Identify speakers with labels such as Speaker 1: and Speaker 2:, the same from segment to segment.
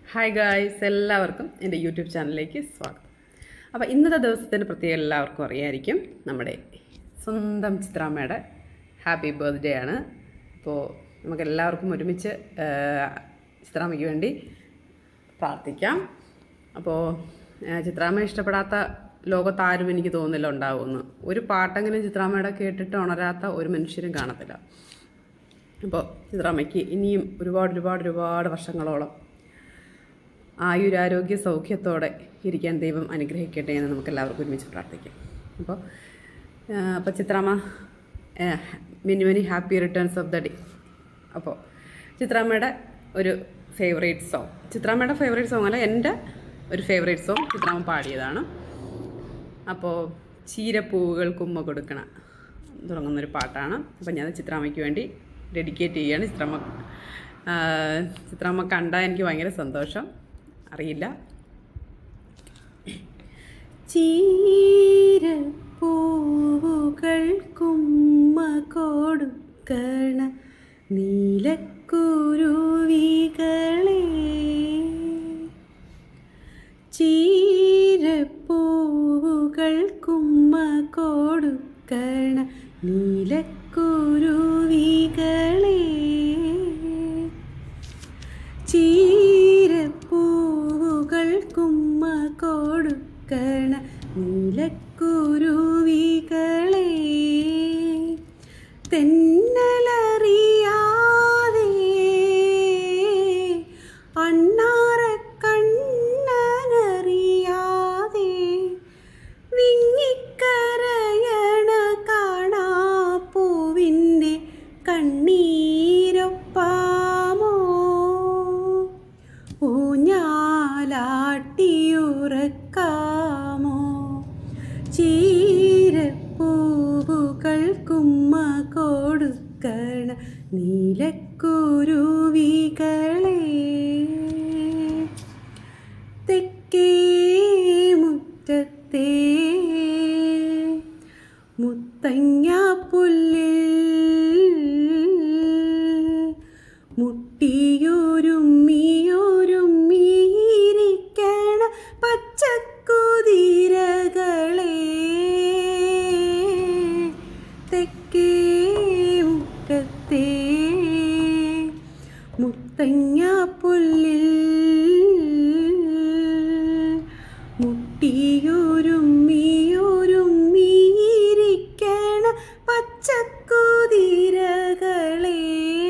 Speaker 1: hi guys എല്ലാവർക്കും എൻ്റെ YouTube ചാനലിലേക്ക് സ്വാഗതം അപ്പോൾ ഇന്നത്തെ ദിവസത്തിൻ്റെ പ്രത്യേകം എല്ലാവർക്കും അറിയായിരിക്കും നമ്മുടെ സ്വന്തം ചിത്രാമ്മയുടെ ഹാപ്പി ബർത്ത്ഡേ ആണ് അപ്പോൾ നമുക്ക് എല്ലാവർക്കും ഒരുമിച്ച് ആ, ചിത്രാമ്മയ്ക്ക് വേണ്ടി പ്രാർത്ഥിക്കാം അപ്പോൾ ആ, ചിത്രാമ്മ ഇഷ്ടപ്പെടാത്ത ലോകത്താരും എനിക്ക് തോന്നുന്നില്ല ഉണ്ടാവുമെന്ന് ഒരു പാട്ടെങ്കിലും ചിത്രാമ്മയുടെ കേട്ടിട്ട് ഉണരാത്ത ഒരു മനുഷ്യരും കാണത്തില്ല അപ്പോൾ ചിത്രാമ്മയ്ക്ക് ഇനിയും ഒരുപാട് ഒരുപാട് ഒരുപാട് വർഷങ്ങളോളം ആയുരാരോഗ്യ സൗഖ്യത്തോടെ ഇരിക്കാൻ ദൈവം അനുഗ്രഹിക്കട്ടെ എന്ന് നമുക്ക് എല്ലാവർക്കും ഒരുമിച്ച് പ്രാർത്ഥിക്കാം അപ്പോൾ ആ, അപ്പോൾ ചിത്രാമ്മ many many happy returns of the day അപ്പോൾ ചിത്രാമ്മയുടെ ഒരു ഫേവറേറ്റ് സോങ് ചിത്രാമ്മയുടെ ഫേവറേറ്റ് സോങ് അല്ല എൻ്റെ ഒരു ഫേവറേറ്റ് സോങ് ചിത്രാമ്മ പാടിയതാണ് അപ്പോൾ ചീരപ്പൂവുകൾ കുമ്മ കൊടുക്കണ തുടങ്ങുന്നൊരു പാട്ടാണ് അപ്പോൾ ഞാൻ ചിത്രാമ്മയ്ക്ക് വേണ്ടി ഡെഡിക്കേറ്റ് ചെയ്യുകയാണ് ചിത്രമ്മ ആ, ചിത്രമ്മ കണ്ടാൽ എനിക്ക് ഭയങ്കര സന്തോഷം അറിയില്ല ചീരപ്പൂവുകൾ കുമ്മ കൊടുക്കണ നീലക്കുരുവികളെ ചീരപ്പൂവുകൾ കുമ്മ കൊടുക്കണ നീലക്കുരുവികളെ ചീരപ്പൂവുകൾ കുമ്മ കൊടുക്കണ നീലക്കുരുവികളെ തെന്നലറിയാതെ അണ്ണാറ കണ്ണനറിയാതെ വിങ്ങിക്കരയണ കാണാ പൂവിൻ്റെ കണ്ണീരൊപ്പാമോ ഊഞ്ഞാലാട്ടിയുറക്കാമോ ചീരപ്പൂവുകൾ കുമ്മ കൊടുക്കണ നീലക്കുരുവികളെ തെക്കേ മുറ്റത്തെ മുത്തങ്ങാപ്പുല്ലിൽ മുട്ടിയൊരുമ്മിയൊരുമ്മിയിരിക്കണ പച്ചക്കുതിരകളെ തെക്കേ മുറ്റത്തെ മുത്തങ്ങാപ്പുല്ലിൽ മുട്ടിയൊരുമ്മിയൊരുമ്മിയിരിക്കണ പച്ചക്കുതിരകളെ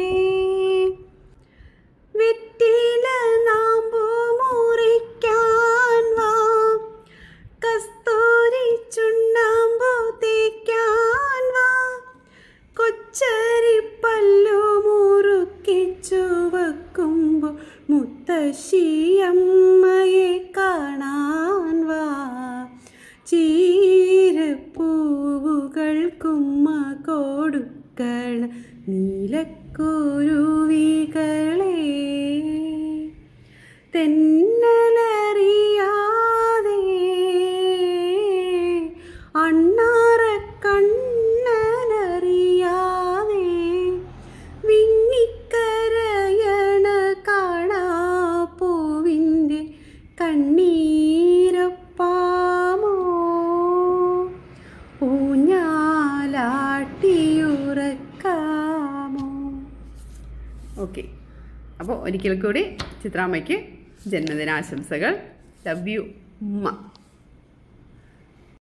Speaker 1: വെറ്റില നാമ്പു മുറിക്കാൻ വാ കസ്തൂരി ചുണ്ണാമ്പു തേക്കാൻ വാ കൊച്ചരിപ്പല്ലു മുറുക്കി ചുവക്കുമ്പോൾ മുത്തശ്ശിയമ്മയെ കാണാൻ വാ ചീരപ്പൂവുകൾ കുമ്മ കൊടുക്കണ നീലക്കുരുവികളെ തെന്നലറിയാതെ അണ്ണാറ കണ്ണനറിയാതെ വിങ്ങിക്കരയണ കാണാ പൂവിൻ്റെ കണ്ണീരപ്പാമോ ഊഞ്ഞാലാട്ടിയുറക്കാമോ ഓക്കെ അപ്പോൾ ഒരിക്കൽ കൂടി ചിത്രാമ്മയ്ക്ക് ജന്മദിനാശംസകൾ ലവ് യു ഉമ്മ